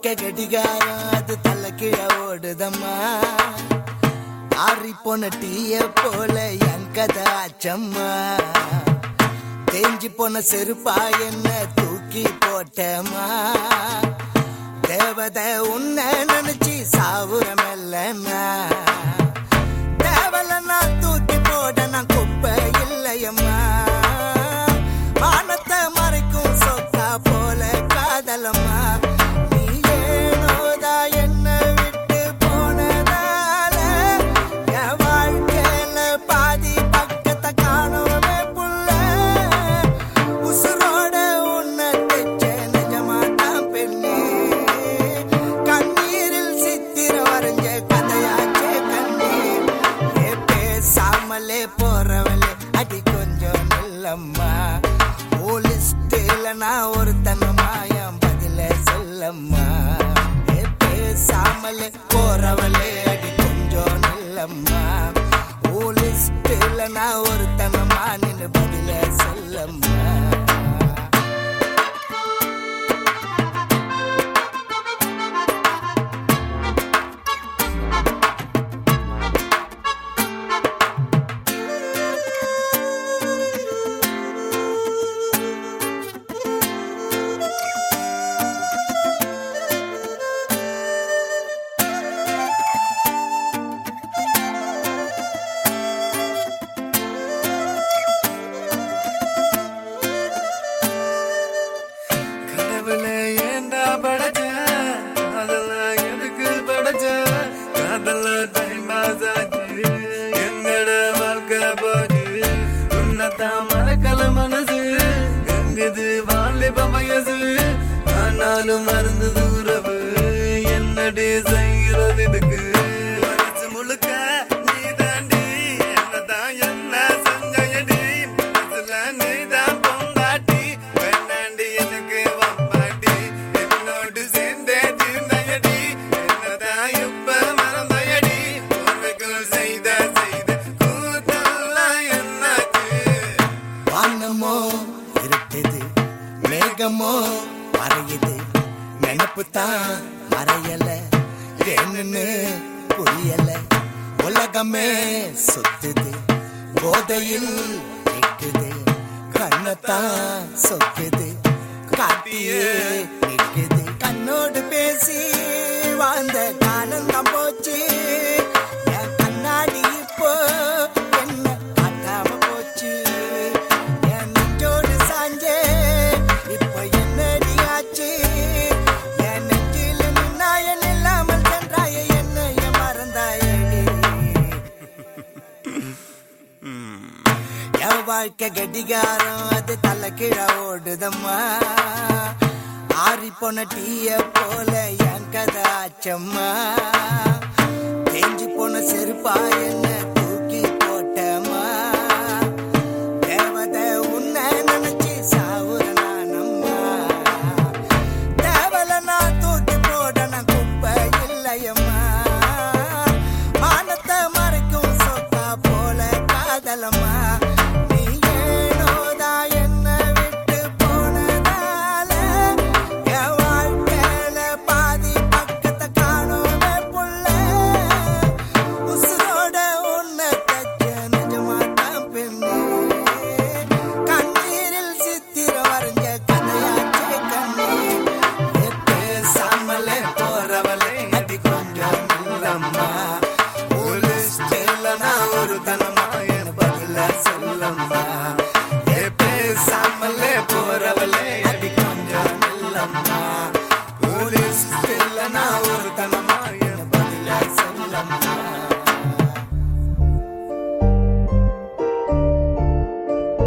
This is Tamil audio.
வாழ்க்கை கடிகாரம் அது தலைக்கிழ ஓடுதம்மா ஆறி போன டீய போல என் கதை ஆச்சம்மா தேஞ்சி போன செருப்பா என்ன தூக்கி போட்டமா தேவதை உன்னை நினைச்சு சாவுரமெல்லன்னா தேவல நான் தூக்கி போட நான் குப்பை இல்லையம்மா வானத்தை மறைக்கும் சொக்கா போல காதலம்மா நீ ஏனோதா என்ன விட்டு போனதால என் வாழ்க்கையில பாதி பக்கத்தை காணோமே புள்ள உசுரோட உன்னை தெச்ச நிஜமா தான் பெண்ணே கண்ணீரில் சித்திர வரைஞ்ச கதையாச்சே கண்ணே ஏ பேசாமலே போறவளே அடி கொஞ்சம் நல்லம்மா போலிஸ்டில நான் ஒரு தன்னமாயம் பதில சொல்லம்மா ஏ பேசாமலே போறவளே அடி கொஞ்சம் நல்லம்மா போலிஸ்டில நான் ஒரு தன்னமா நின்னு பதில சொல்லம்மா கடவுளை ஏண்டா படைச்ச காதல எதுக்கு படைச்ச காதல டைம் ஆச்சு என்னோட வாழ்க்கை போச்சு உன்னதான் மறக்கல மனசு எங்குது வாலிப வயசு ஆனாலும் மருந்து தூரவு என்னடி செய்கிறது இதுக்கு மனசு முழுக்க நீ தாண்டி என்னதான் என்ன செஞ்சடி மனசுல நீதான் பொங்காட்டி வேண்டாண்டி எனக்கு வம்பாட்டி என்னோடு சேர்ந்தே தீர்ந்தயடி என்னதான் இப்ப மறந்தயடி உனக்குள் செய்த செய்த கூத்தெல்லாம் என்னாச்சு வானமோ இருட்டுது மேகமோ மறையுது நினப்பு தான் மறையல என்னன்னு புரியல உலகமே சுத்துது போதையில் நிக்குது கண்ணத்தான் சொக்குது காட்டியே நிக்குது கண்ணோடு பேசி வாழ்ந்த காலம் தான் போச்சு என் கண்ணாடி இப்போ என்ன காட்டாம போச்சு என் நெஞ்சோடு சாஞ்சே இப்போ என்னடி ஆச்சு என் நெஞ்சில் நின்னாயன் இல்லாமல் சென்றாய என்னைய மறந்தாயடி என் வாழ்க்கை கடிகாரம் அது தலைக்கிழ ஓடுதம்மா ஆறி போன டீய போல என் கதை ஆச்சம்மா தேஞ்சி போன செருப்பா என்ன தூக்கி போட்டம்மா தேவதை உன்னை நினைச்சு சாவுற நானம்மா தேவல நான் தூக்கி போட நான் குப்பை இல்லையம்மா மானத்தை மறைக்கும் சொக்கா போல காதலம்மா